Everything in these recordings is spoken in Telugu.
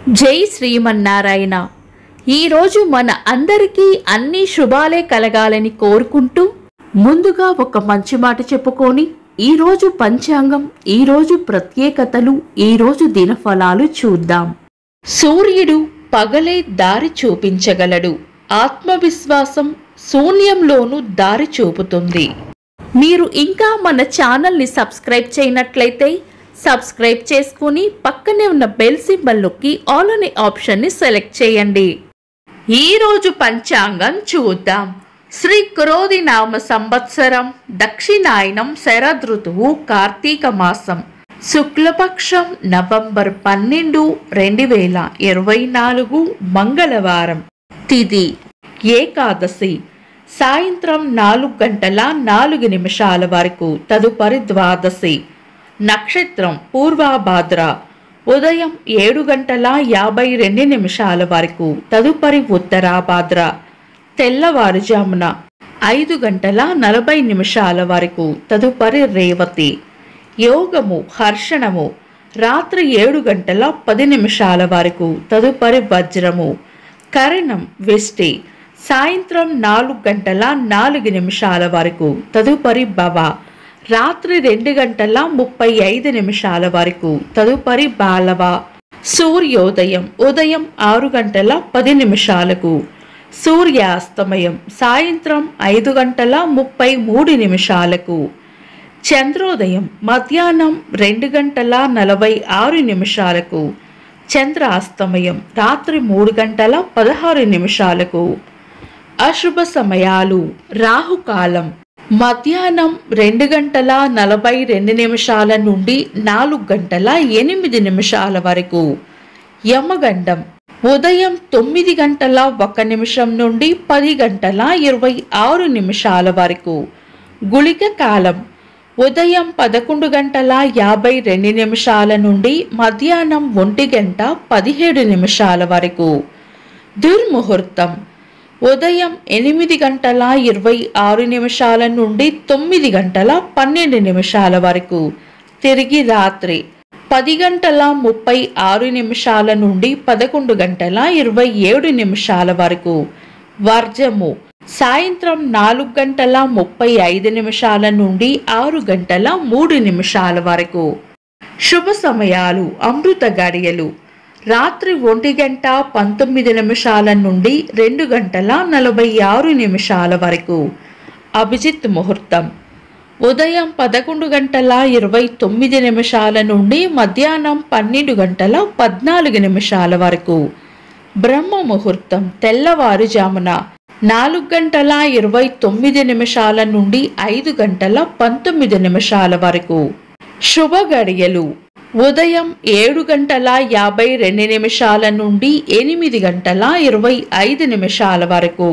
జై శ్రీమన్నారాయణ ఈరోజు మన అందరికీ అన్ని శుభాలే కలగాలని కోరుకుంటూ ముందుగా ఒక మంచి మాట చెప్పుకొని ఈరోజు పంచాంగం ఈరోజు ప్రత్యేకతలు ఈరోజు దినఫలాలు చూద్దాం సూర్యుడు పగలే దారి చూపించగలడు ఆత్మవిశ్వాసం శూన్యంలోనూ దారి చూపుతుంది మీరు ఇంకా మన ఛానల్ని సబ్స్క్రైబ్ చేయనట్లయితే సబ్స్క్రైబ్ చేసుకుని పక్కనే ఉన్న బెల్ సింబల్ నొక్కి ఆల్ అనే ఆప్షన్ని సెలెక్ట్ చేయండి ఈరోజు పంచాంగం చూద్దాం శ్రీ క్రోధి నామ సంవత్సరం దక్షిణాయనం శరదృతువు కార్తీక మాసం శుక్లపక్షం నవంబర్ పన్నెండు రెండు వేల ఇరవై నాలుగు మంగళవారం తిది ఏకాదశి సాయంత్రం నాలుగు గంటల నాలుగు నిమిషాల వరకు తదుపరి ద్వాదశి నక్షత్రం పూర్వాభాద్ర ఉదయం ఏడు గంటల యాభై రెండు నిమిషాల వరకు తదుపరి ఉత్తరాభాద్ర తెల్లవారుజామున ఐదు గంటల నలభై నిమిషాల వరకు తదుపరి రేవతి యోగము హర్షణము రాత్రి ఏడు గంటల పది నిమిషాల వరకు తదుపరి వజ్రము కరణం విష్టి సాయంత్రం నాలుగు గంటల నాలుగు నిమిషాల వరకు తదుపరి భవ రాత్రి రెండు గంటల ముప్పై ఐదు నిమిషాల వరకు తదుపరి బాలవ సూర్యోదయం ఉదయం ఆరు గంటల పది నిమిషాలకు సూర్యాస్తమయం సాయంత్రం ఐదు గంటల ముప్పై మూడు నిమిషాలకు చంద్రోదయం మధ్యాహ్నం రెండు గంటల నలభై ఆరు నిమిషాలకు చంద్రాస్తమయం రాత్రి మూడు గంటల పదహారు నిమిషాలకు అశుభ సమయాలు రాహుకాలం మధ్యాహ్నం రెండు గంటల నలభై రెండు నిమిషాల నుండి నాలుగు గంటల ఎనిమిది నిమిషాల వరకు యమగండం ఉదయం తొమ్మిది గంటల ఒక నిమిషం నుండి పది గంటల ఇరవై ఆరు నిమిషాల వరకు గుళిక కాలం ఉదయం పదకొండు గంటల యాభై రెండు నిమిషాల నుండి మధ్యాహ్నం ఒంటి గంట పదిహేడు నిమిషాల వరకు దుర్ముహూర్తం ఉదయం ఎనిమిది గంటల ఇరవై ఆరు నిమిషాల నుండి తొమ్మిది గంటల పన్నెండు నిమిషాల వరకు తిరిగి రాత్రి పది గంటల ముప్పై ఆరు నిమిషాల నుండి పదకొండు గంటల ఇరవై ఏడు నిమిషాల వరకు వర్జము సాయంత్రం నాలుగు గంటల ముప్పై ఐదు నిమిషాల నుండి ఆరు గంటల మూడు నిమిషాల వరకు శుభ సమయాలు అమృత గడియలు రాత్రి ఒంటి గంట పంతొమ్మిది నిమిషాల నుండి రెండు గంటల నలభై ఆరు నిమిషాల వరకు అభిజిత్ ముహూర్తం ఉదయం పదకొండు గంటల ఇరవై తొమ్మిది నిమిషాల నుండి మధ్యాహ్నం పన్నెండు గంటల పద్నాలుగు నిమిషాల వరకు బ్రహ్మ ముహూర్తం తెల్లవారుజామున నాలుగు గంటల ఇరవై తొమ్మిది నిమిషాల నుండి ఐదు గంటల పంతొమ్మిది నిమిషాల వరకు శుభ గడియలు ఉదయం ఏడు గంటల యాభై రెండు నిమిషాల నుండి ఎనిమిది గంటల ఇరవై ఐదు నిమిషాల వరకు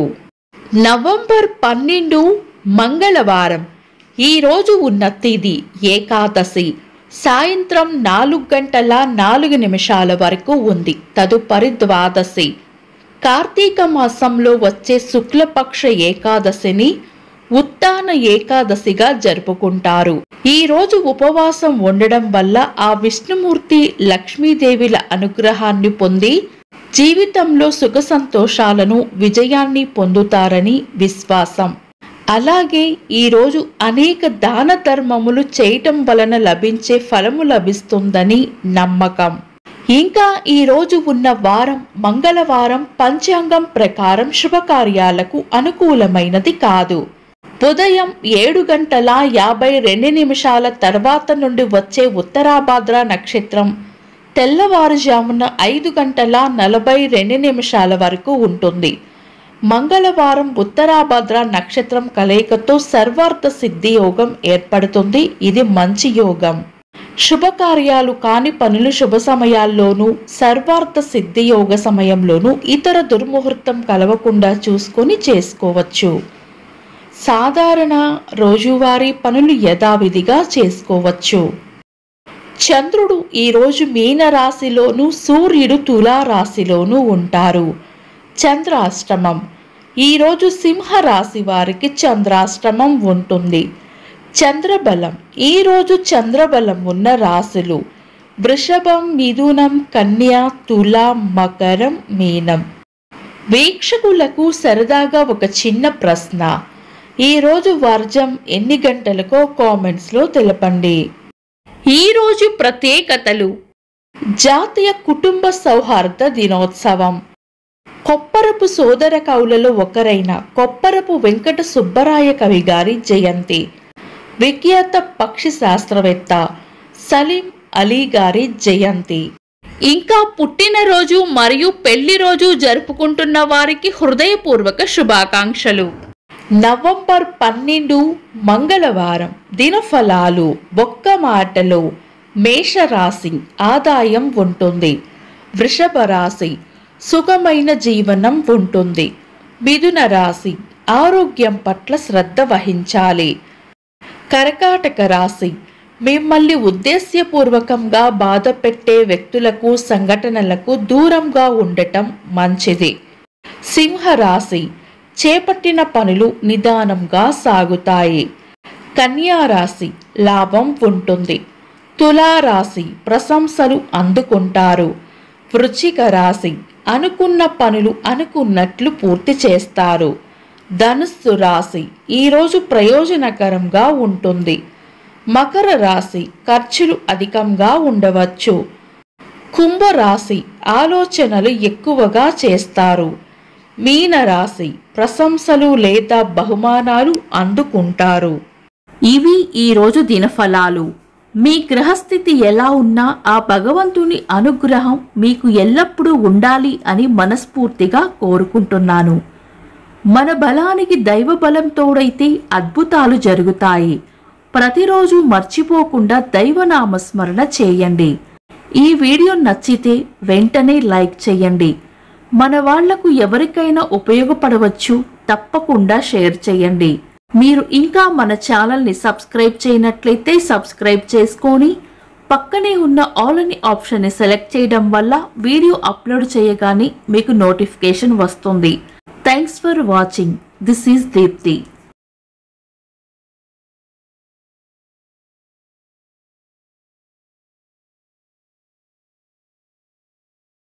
నవంబర్ పన్నెండు మంగళవారం ఈరోజు ఉన్న తేదీ ఏకాదశి సాయంత్రం నాలుగు గంటల నాలుగు నిమిషాల వరకు ఉంది తదుపరి ద్వాదశి కార్తీక మాసంలో వచ్చే శుక్లపక్ష ఏకాదశిని ఉత్తాన ఏకాదశిగా జరుపుకుంటారు ఈ రోజు ఉపవాసం ఉండడం వల్ల ఆ విష్ణుమూర్తి లక్ష్మీదేవిల అనుగ్రహాన్ని పొంది జీవితంలో సుఖ సంతోషాలను విజయాన్ని పొందుతారని విశ్వాసం అలాగే ఈరోజు అనేక దాన ధర్మములు చేయటం వలన లభించే ఫలము లభిస్తుందని నమ్మకం ఇంకా ఈ రోజు ఉన్న వారం మంగళవారం పంచాంగం ప్రకారం శుభకార్యాలకు అనుకూలమైనది కాదు ఉదయం ఏడు గంటల యాభై రెండు నిమిషాల తర్వాత నుండి వచ్చే ఉత్తరాభాద్ర నక్షత్రం తెల్లవారుజామున ఐదు గంటల నలభై రెండు నిమిషాల వరకు ఉంటుంది మంగళవారం ఉత్తరాభద్ర నక్షత్రం కలయికతో సర్వార్థ సిద్ధి యోగం ఏర్పడుతుంది ఇది మంచి యోగం శుభకార్యాలు కాని పనులు శుభ సమయాల్లోనూ సర్వార్థ సిద్ధి యోగ సమయంలోనూ ఇతర దుర్ముహూర్తం కలవకుండా చూసుకొని చేసుకోవచ్చు సాధారణ రోజువారీ పనులు యథావిధిగా చేసుకోవచ్చు చంద్రుడు ఈరోజు మీన రాశిలోను సూర్యుడు తులా రాశిలోనూ ఉంటారు చంద్రాష్టమం ఈరోజు సింహ రాశి వారికి చంద్రాష్టమం ఉంటుంది చంద్రబలం ఈరోజు చంద్రబలం ఉన్న రాశులు వృషభం మిథునం కన్య తుల మకరం మీనం వీక్షకులకు సరదాగా ఒక చిన్న ప్రశ్న ఈరోజు వర్జం ఎన్ని గంటలకో కామెంట్స్లో తెలపండి ఈరోజు ప్రత్యేకతలు జాతీయ కుటుంబ సౌహార్ద దినోత్సవం కొప్పరపు సోదర కవులలో ఒకరైన కొప్పరపు వెంకట సుబ్బరాయ కవి గారి జయంతి విఖ్యాత పక్షి శాస్త్రవేత్త సలీం అలీ గారి జయంతి ఇంకా పుట్టినరోజు మరియు పెళ్లి రోజు జరుపుకుంటున్న వారికి హృదయపూర్వక శుభాకాంక్షలు నవంబర్ పన్నెండు మంగళవారం దినఫలాలు ఒక్క మాటలో మేషరాశి ఆదాయం ఉంటుంది వృషభ రాశి సుఖమైన జీవనం ఉంటుంది మిథున రాశి ఆరోగ్యం పట్ల శ్రద్ధ వహించాలి కర్కాటక రాశి మిమ్మల్ని ఉద్దేశ్యపూర్వకంగా బాధ పెట్టే వ్యక్తులకు సంఘటనలకు దూరంగా ఉండటం మంచిది సింహరాశి చేపట్టిన పనులు నిదానంగా సాగుతాయి కన్యారాశి లాభం ఉంటుంది తులారాశి ప్రశంసలు అందుకుంటారు వృచ్చిక రాశి అనుకున్న పనులు అనుకున్నట్లు పూర్తి చేస్తారు ధనుస్సు రాశి ఈరోజు ప్రయోజనకరంగా ఉంటుంది మకర రాశి ఖర్చులు అధికంగా ఉండవచ్చు కుంభరాశి ఆలోచనలు ఎక్కువగా చేస్తారు మీనరాశి ప్రశంసలు లేదా బహుమానాలు అందుకుంటారు ఇవి ఈరోజు దినఫలాలు మీ గ్రహస్థితి ఎలా ఉన్నా ఆ భగవంతుని అనుగ్రహం మీకు ఎల్లప్పుడూ ఉండాలి అని మనస్ఫూర్తిగా కోరుకుంటున్నాను మన బలానికి దైవ బలం తోడైతే అద్భుతాలు జరుగుతాయి ప్రతిరోజు మర్చిపోకుండా దైవనామస్మరణ చేయండి ఈ వీడియో నచ్చితే వెంటనే లైక్ చేయండి మన వాళ్లకు ఎవరికైనా ఉపయోగపడవచ్చు తప్పకుండా షేర్ చేయండి మీరు ఇంకా మన ఛానల్ని సబ్స్క్రైబ్ చేయనట్లయితే సబ్స్క్రైబ్ చేసుకొని పక్కనే ఉన్న ఆల్ అని ఆప్షన్ని సెలెక్ట్ చేయడం వల్ల వీడియో అప్లోడ్ చేయగానే మీకు నోటిఫికేషన్ వస్తుంది thanks for watching this is Deepti